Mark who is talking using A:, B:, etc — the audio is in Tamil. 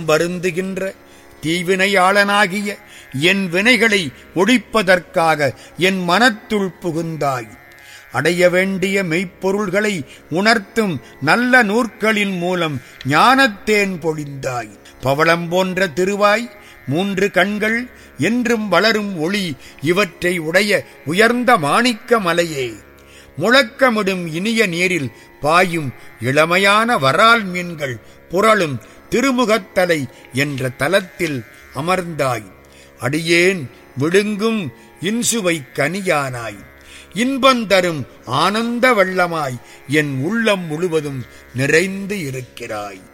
A: வருந்துகின்ற தீவினையாளனாகிய என் வினைகளை ஒழிப்பதற்காக என் மனத்துள் புகுந்தாய் அடைய வேண்டிய மெய்ப்பொருள்களை உணர்த்தும் நல்ல நூற்களின் மூலம் ஞானத்தேன் பொழிந்தாய் பவளம் போன்ற திருவாய் மூன்று கண்கள் என்றும் வளரும் ஒளி இவற்றை உடைய உயர்ந்த மாணிக்க மலையே முழக்கமிடும் இனிய நீரில் பாயும் இளமையான வரால் மீன்கள் புரளும் திருமுகத்தலை என்ற தலத்தில் அமர்ந்தாய் அடியேன் விழுங்கும் இன்சுவை கனியானாய் இன்பந்தரும் ஆனந்த வெள்ளமாய் என் உள்ளம் முழுவதும் நிறைந்து இருக்கிறாய்